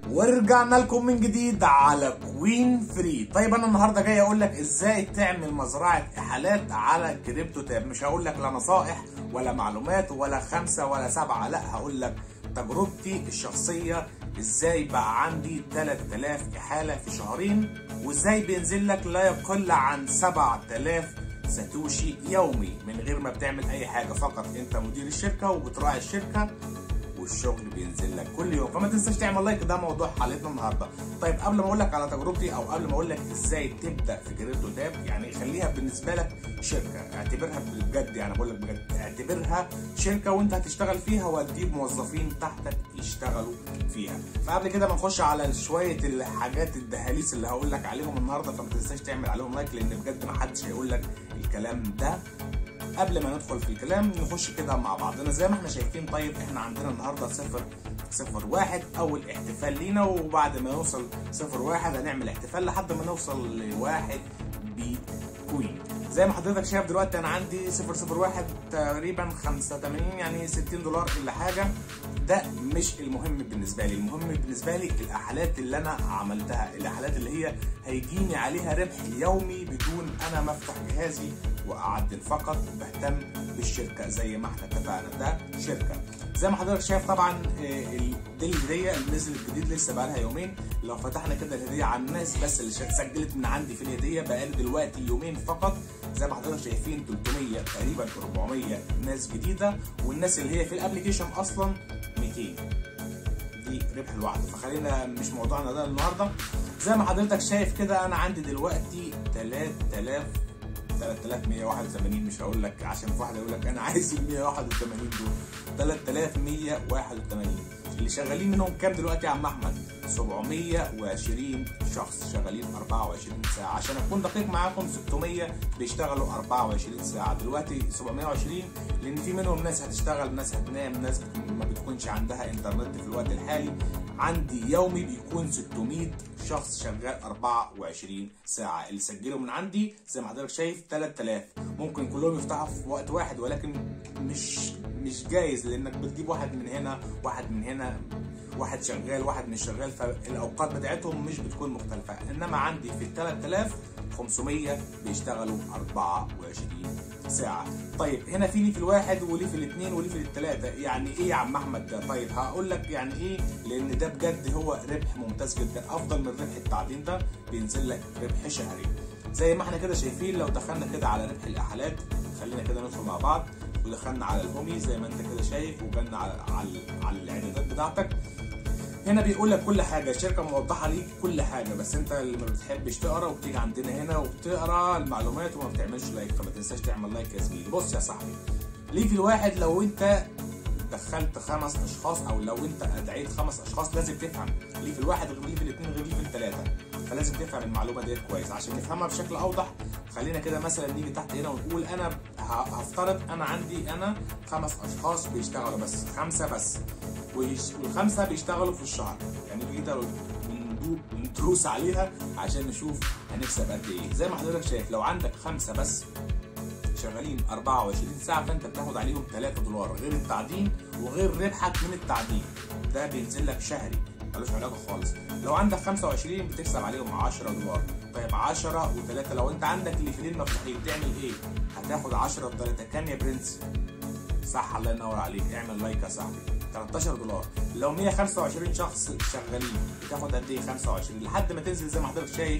ورجعنا لكم من جديد على كوين فري طيب انا النهارده جاي اقول لك ازاي تعمل مزرعه احالات على كريبتو تاب مش هقول لك لا نصائح ولا معلومات ولا خمسه ولا سبعه لا هقول لك تجربتي الشخصيه ازاي بقى عندي 3000 احاله في شهرين وازاي بينزل لك لا يقل عن 7000 ساتوشي يومي من غير ما بتعمل اي حاجه فقط انت مدير الشركه وبتراعي الشركه والشغل بينزل لك كل يوم فما تنساش تعمل لايك ده موضوع حلقتنا النهارده طيب قبل ما اقول لك على تجربتي او قبل ما اقول لك ازاي تبدا في كريبتو تاب يعني خليها بالنسبه لك شركه اعتبرها بجد يعني بقول لك بجد اعتبرها شركه وانت هتشتغل فيها وهتجيب موظفين تحتك يشتغلوا فيها فقبل كده ما نخش على شويه الحاجات الدهاليس اللي هقول لك عليهم النهارده فما تنساش تعمل عليهم لايك لان بجد ما حدش هيقول لك الكلام ده قبل ما ندخل في الكلام نخش كده مع بعضنا زي ما احنا شايفين طيب احنا عندنا النهارده صفر صفر واحد اول احتفال لينا وبعد ما نوصل صفر واحد هنعمل احتفال لحد ما نوصل لواحد بكوين زي ما حضرتك شايف دلوقتي انا عندي صفر صفر واحد تقريبا 85 يعني 60 دولار الا حاجه ده مش المهم بالنسبه لي المهم بالنسبه لي الاحالات اللي انا عملتها الاحالات اللي هي هيجيني عليها ربح يومي بدون انا ما افتح جهازي واعدل فقط بهتم بالشركه زي ما احنا اتفقنا ده شركه زي ما حضرتك شايف طبعا دي الهديه اللي نزل الجديد لسه بقى لها يومين لو فتحنا كده الهديه على الناس بس اللي سجلت من عندي في الهديه بقى دلوقتي يومين فقط زي ما حضرتك شايفين 300 تقريبا 400 ناس جديده والناس اللي هي في الابلكيشن اصلا 200 دي ربح لوحده فخلينا مش موضوعنا ده النهارده زي ما حضرتك شايف كده انا عندي دلوقتي 3000 3181 مش هقول لك عشان في واحد يقول لك انا عايز ال 181 دول 3381 اللي شغالين منهم كام دلوقتي يا عم احمد 720 شخص شغالين 24 ساعه عشان اكون دقيق معاكم 600 بيشتغلوا 24 ساعه دلوقتي 720 لان في منهم ناس هتشتغل ناس هتنام ناس ما بتكونش عندها انترنت في الوقت الحالي عندي يومي بيكون 600 شخص شغال 24 ساعه اللي سجلوا من عندي زي ما حضرتك شايف 3000 ممكن كلهم يفتحوا في وقت واحد ولكن مش مش جايز لانك بتجيب واحد من هنا واحد من هنا واحد شغال واحد مش شغال فالاوقات بتاعتهم مش بتكون مختلفه انما عندي في ال 3500 بيشتغلوا 24 ساعه طيب هنا في لي في الواحد وليه في الاثنين وليه في الثلاثه يعني ايه يا عم احمد ده طيب هقول لك يعني ايه لان ده بجد هو ربح ممتاز جدا افضل من ربح التعدين ده بينزل لك ربح شهري زي ما احنا كده شايفين لو دخلنا كده على ربح الاحالات خلينا كده ندخل مع بعض ودخلنا على الهومي زي ما انت كده شايف وجالنا على على, على الاعدادات بتاعتك هنا بيقول لك كل حاجه الشركه موضحه ليك كل حاجه بس انت اللي ما بتحبش تقرا وبتيجي عندنا هنا وبتقرا المعلومات وما بتعملش لايك فما تنساش تعمل لايك يا زميلي بص يا صاحبي ليه في الواحد لو انت دخلت خمس اشخاص او لو انت ادعيت خمس اشخاص لازم تفهم ليه في الواحد غير ليه في الاثنين غير ليه في الثلاثه فلازم تفهم المعلومه ديت كويس عشان نفهمها بشكل اوضح خلينا كده مثلا نيجي تحت هنا ونقول انا هفترض انا عندي انا خمس اشخاص بيشتغلوا بس خمسه بس والخمسه بيشتغلوا في الشهر يعني كده ندروس عليها عشان نشوف هنكسب قد ايه زي ما حضرتك شايف لو عندك خمسه بس شغالين 24 ساعه فانت بتاخد عليهم 3 دولار غير التعدين وغير ربحك من التعدين ده بينزل لك شهري ملوش علاقه خالص لو عندك 25 بتكسب عليهم 10 دولار طيب 10 و3 لو انت عندك الليفلين مفتوحين تعمل ايه هتاخد 10 و3 كام يا برنس صح الله ينور عليك اعمل لايك يا صاحبي 13 دولار لو 125 شخص شغالين بتاخد قد ايه 25 لحد ما تنزل زي ما حضرتك شايف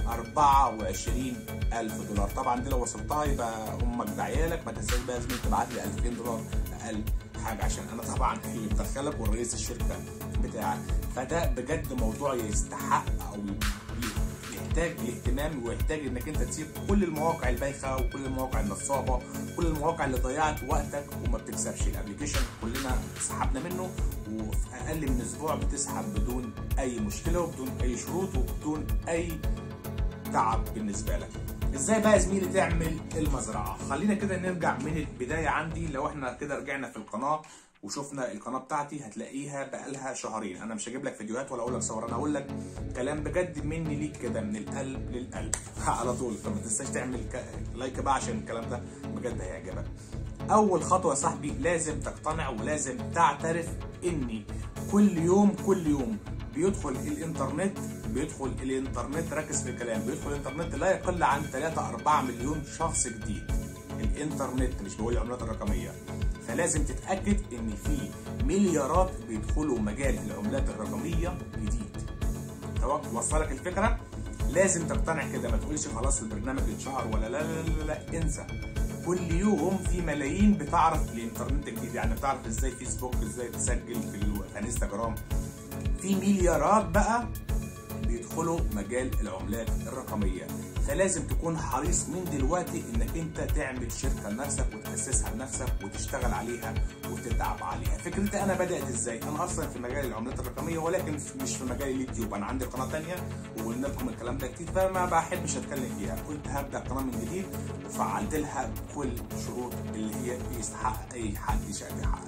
24000 دولار طبعا دي لو وصلتها يبقى امك بعيالك ما تنساش بقى زميلي تبعت لي 2000 دولار اقل حاجه عشان انا طبعا اللي بدخلك والرئيس الشركه بتاعك فده بجد موضوع يستحق او يحتاج اهتمام ويحتاج انك انت تسيب كل المواقع البايخه وكل المواقع النصابه كل المواقع اللي ضيعت وقتك وما بتكسبش الابلكيشن كلنا سحبنا منه وفي اقل من اسبوع بتسحب بدون اي مشكله وبدون اي شروط وبدون اي تعب بالنسبه لك ازاي بقى يا زميلي تعمل المزرعه خلينا كده نرجع من البدايه عندي لو احنا كده رجعنا في القناه وشفنا القناه بتاعتي هتلاقيها بقالها شهرين انا مش هجيب لك فيديوهات ولا اقول لك صور انا هقول لك كلام بجد مني ليك كده من القلب للقلب على طول فما تنساش تعمل لايك بقى عشان الكلام ده بجد هيعجبك اول خطوه يا صاحبي لازم تقتنع ولازم تعترف اني كل يوم كل يوم بيدخل الانترنت بيدخل الانترنت ركز في الكلام بيدخل الانترنت لا يقل عن 3 4 مليون شخص جديد الانترنت مش بقول العملات الرقميه فلازم تتاكد ان في مليارات بيدخلوا مجال العملات الرقميه جديد وصلك الفكره لازم تقتنع كده ما تقولش خلاص البرنامج اتشهر ولا لا لا لا, لا انسى كل يوم في ملايين بتعرف الانترنت الجديد يعني بتعرف ازاي فيسبوك ازاي تسجل في الانستجرام في مليارات بقى بيدخلوا مجال العملات الرقميه فلازم تكون حريص من دلوقتي انك انت تعمل شركه لنفسك وتاسسها لنفسك وتشتغل عليها وتتعب عليها فكرتي انا بدات ازاي انا اصلا في مجال العملات الرقميه ولكن مش في مجال اليوتيوب انا عندي قناه ثانيه وقلنا لكم الكلام ده كتير فما بحبش اتكلم فيها قلت هبدا قناه من جديد وفعلت لها كل شروط اللي هي يستحق اي حد يحققها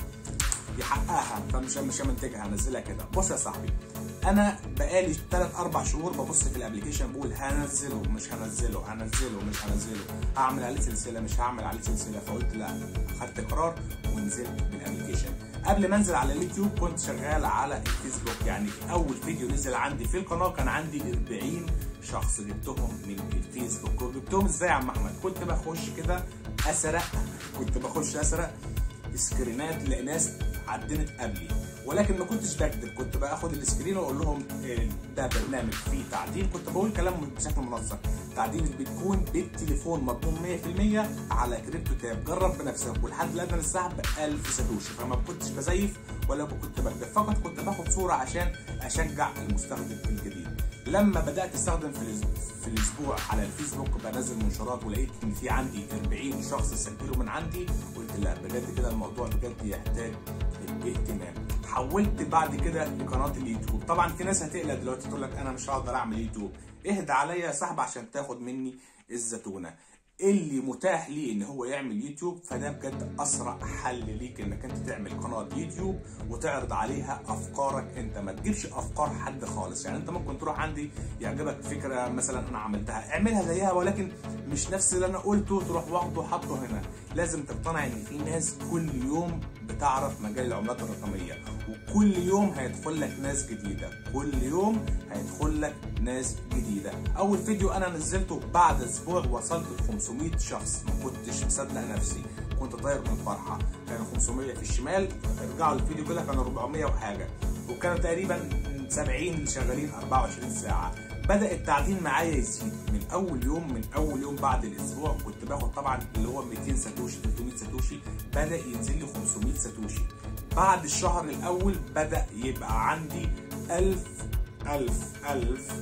يحققها فمش مش همنتجها هنزلها كده بص يا صاحبي انا بقالي 3 4 شهور ببص في الابلكيشن بقول هنزله مش هنزله هنزله مش هنزله هعمل عليه سلسله مش هعمل عليه سلسله فقلت لا خدت قرار ونزلت بالابلكيشن قبل ما انزل على اليوتيوب كنت شغال على الفيسبوك يعني اول فيديو نزل عندي في القناه كان عندي 40 شخص جبتهم من الفيسبوك وجبتهم ازاي يا عم احمد كنت بخش كده اسرق كنت بخش اسرق سكرينات لناس عدنت قبلي ولكن ما كنتش بكذب كنت باخد السكرين واقول لهم ده برنامج فيه تعديل كنت بقول كلام بشكل منظم تعديل بتكون بالتليفون مضمون 100% على كريبتو تاب جرب بنفسك والحد الادنى للسحب 1000 ساتوشي فما كنتش بزيف ولا كنت بكذب فقط كنت باخد صوره عشان اشجع المستخدم الجديد لما بدات استخدم في في الاسبوع على الفيسبوك بنزل منشورات ولقيت ان في عندي 40 شخص سجلوا من عندي قلت لا بجد كده الموضوع بجد يحتاج اهتمام حولت بعد كده لقناه اليوتيوب طبعا في ناس هتقلق دلوقتي تقول لك انا مش هقدر اعمل يوتيوب اهدى عليا يا صاحبي عشان تاخد مني الزتونه اللي متاح ليه ان هو يعمل يوتيوب فده بجد اسرع حل ليك انك انت تعمل قناه يوتيوب وتعرض عليها افكارك انت ما تجيبش افكار حد خالص يعني انت ممكن تروح عندي يعجبك فكره مثلا انا عملتها اعملها زيها ولكن مش نفس اللي انا قلته تروح واخده حاطه هنا لازم تقتنع ان في ناس كل يوم بتعرف مجال العملات الرقميه وكل يوم هيدخل لك ناس جديده كل يوم هيدخل لك ناس جديده اول فيديو انا نزلته بعد اسبوع وصلت ل 500 شخص ما كنتش مصدق نفسي كنت طاير من الفرحه كانوا 500 في الشمال ارجعوا الفيديو كده كانوا 400 وحاجه وكانوا تقريبا 70 شغالين 24 ساعه بدا التعدين معايا يزيد من اول يوم من اول يوم بعد الاسبوع كنت باخد طبعا اللي هو 200 ساتوشي 300 ساتوشي بدا ينزل لي 500 ساتوشي بعد الشهر الاول بدا يبقى عندي 1000 1000 1000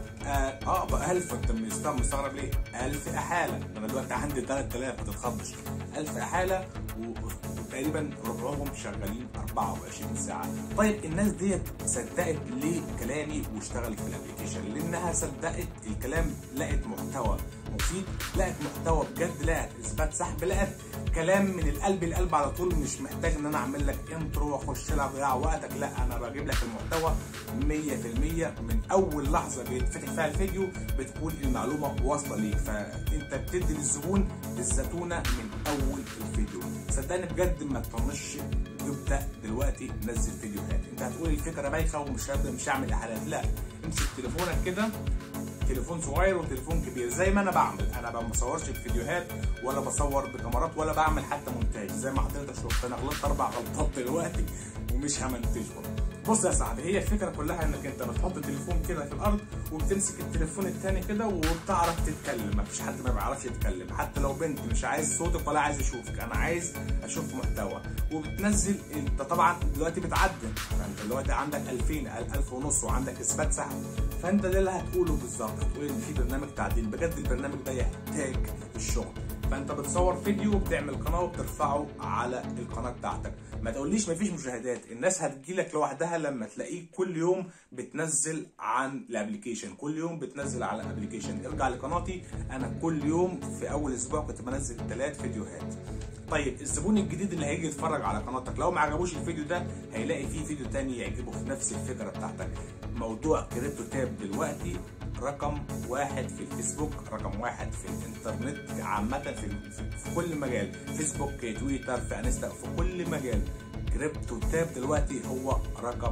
اه بقى 1000 انت مستغرب ليه؟ 1000 احاله انا دلوقتي عندي 3000 ما تتخضش 1000 احاله وتقريبا ربعهم شغالين 24 ساعه طيب الناس ديت صدقت ليه كلامي واشتغلت في الابلكيشن لانها صدقت الكلام لقت محتوى مفيد لقت محتوى بجد لقت اثبات سحب لقت كلام من القلب للقلب على طول مش محتاج ان انا اعمل لك انترو واخش لها ضياع وقتك لا انا بجيب لك المحتوى 100% من اول لحظه بيتفتح فيها الفيديو بتكون المعلومه واصله ليك فانت بتدي للزبون الزتونه من اول الفيديو صدقني بجد ما تطنش ابدا دلوقتي نزل فيديوهات انت هتقول الفكره بايخه ومش هبدا مش هعمل اعلانات لا امسك تليفونك كده تليفون صغير وتليفون كبير زي ما انا بعمل انا ما بصورش بفيديوهات ولا بصور بكاميرات ولا بعمل حتى مونتاج زي ما حضرتك شفت انا غلطت اربع غلطات دلوقتي ومش همنتجهم بص يا صاحبي هي الفكره كلها انك انت بتحط التليفون كده في الارض وبتمسك التليفون التاني كده وبتعرف تتكلم مفيش حد ما بيعرفش يتكلم حتى لو بنت مش عايز صوتك ولا عايز اشوفك انا عايز اشوف محتوى وبتنزل انت طبعا دلوقتي بتعدل فانت دلوقتي عندك 2000 1000 ونص وعندك اثبات سحب فانت ده اللي هتقوله بالظبط هتقول ان في برنامج تعديل بجد البرنامج ده يحتاج الشغل فانت بتصور فيديو وبتعمل قناه وبترفعه على القناه بتاعتك ما تقوليش مفيش مشاهدات الناس هتجيلك لوحدها لما تلاقيك كل يوم بتنزل عن الابلكيشن كل يوم بتنزل على الابلكيشن ارجع لقناتي انا كل يوم في اول اسبوع كنت بنزل ثلاث فيديوهات طيب الزبون الجديد اللي هيجي يتفرج على قناتك لو ما عجبوش الفيديو ده هيلاقي فيه فيديو تاني يعجبه في نفس الفكره بتاعتك موضوع كريبتو تاب دلوقتي رقم واحد في الفيسبوك رقم واحد في الانترنت عامة في, في, في كل مجال فيسبوك تويتر في انستا في كل مجال كريبتو تاب دلوقتي هو رقم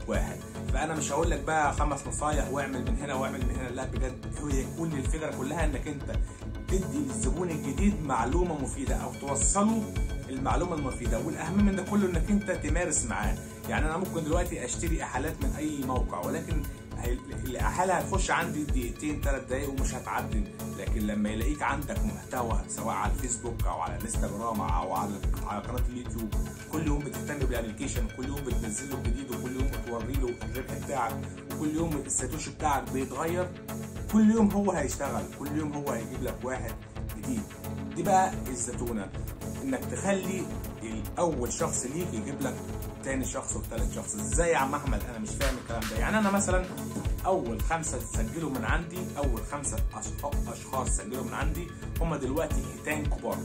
واحد فانا مش هقول لك بقى خمس نصايح واعمل من هنا واعمل من هنا لا بجد هي كل الفكره كلها انك انت تدي للزبون الجديد معلومه مفيده او توصله المعلومه المفيده والاهم من ده كله انك انت تمارس معاه يعني انا ممكن دلوقتي اشتري احالات من اي موقع ولكن الاحاله هتخش عندي دقيقتين ثلاث دقايق ومش هتعدي لكن لما يلاقيك عندك محتوى سواء على الفيسبوك او على الانستجرام او على على قناه اليوتيوب كل يوم بتهتم بالابلكيشن كل يوم بتنزل له جديد وكل يوم بتوري له الربح بتاعك وكل يوم الساتوشي بتاعك بيتغير كل يوم هو هيشتغل كل يوم هو هيجيب لك واحد جديد دي بقى الزتونه انك تخلي الاول شخص ليك يجيب لك تاني شخص وثالث شخص ازاي يا عم احمد انا مش فاهم الكلام ده يعني انا مثلا اول خمسه سجلوا من عندي اول خمسه اشخاص سجلوا من عندي هم دلوقتي هيتان كبار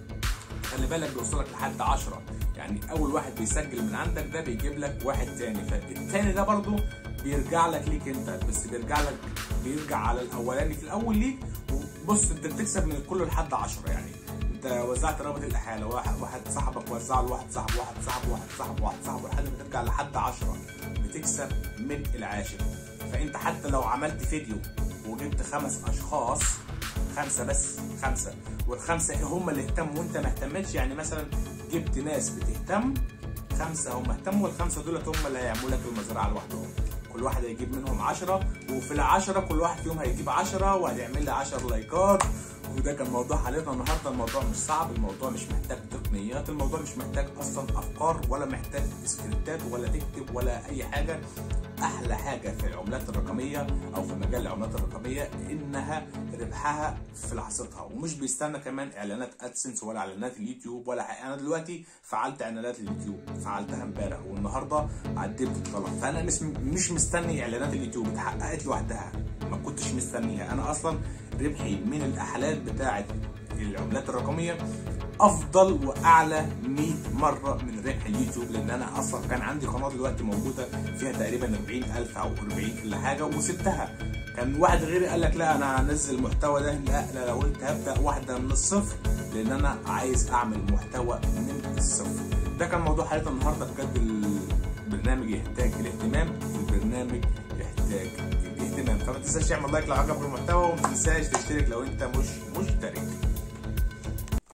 خلي بالك بيوصلك لحد 10 يعني اول واحد بيسجل من عندك ده بيجيب لك واحد تاني فالتاني ده برضو بيرجع لك ليك انت بس بيرجع لك بيرجع على الاولاني في الاول ليك وبص انت بتكسب من كله لحد 10 يعني انت وزعت رابط الاحاله واحد واحد صاحبك وزعه لواحد صاحبه واحد صاحبه واحد صاحبه واحد صاحبه لحد ما ترجع لحد 10 بتكسب من العاشر فانت حتى لو عملت فيديو وجبت خمس اشخاص خمسه بس خمسه والخمسه هم اللي اهتموا وانت ما اهتمتش يعني مثلا جبت ناس بتهتم خمسه هم اهتموا والخمسه دولت هم اللي هيعملوا لك المزرعه لوحدهم كل واحد هيجيب منهم 10 وفي العشرة كل واحد فيهم هيجيب 10 وهتعمل لي 10 لايكات وده كان موضوع حلقتنا النهارده الموضوع مش صعب الموضوع مش محتاج تقنيات الموضوع مش محتاج اصلا افكار ولا محتاج سكريبتات ولا تكتب ولا اي حاجه احلى حاجه في العملات الرقميه او في مجال العملات الرقميه انها ربحها في لحظتها ومش بيستنى كمان اعلانات ادسنس ولا اعلانات اليوتيوب ولا حاجه انا دلوقتي فعلت اعلانات اليوتيوب فعلتها امبارح والنهارده قدمت الطلب فانا مش مش مستني اعلانات اليوتيوب اتحققت لوحدها ما كنتش مستنيها انا اصلا ربحي من الاحالات بتاعه العملات الرقميه افضل واعلى 100 مره من ربح اليوتيوب لان انا اصلا كان عندي قناه دلوقتي موجوده فيها تقريبا 40000 او 40 ولا حاجه وسبتها كان واحد غيري قال لك لا انا هنزل المحتوى ده لا لا لو قلت هبدا واحده من الصفر لان انا عايز اعمل محتوى من الصفر ده كان موضوع حلقه النهارده بجد البرنامج يحتاج الاهتمام البرنامج يحتاج الاهتمام فما تنساش تعمل لايك لو عجبك المحتوى وما تنساش تشترك لو انت مش مشترك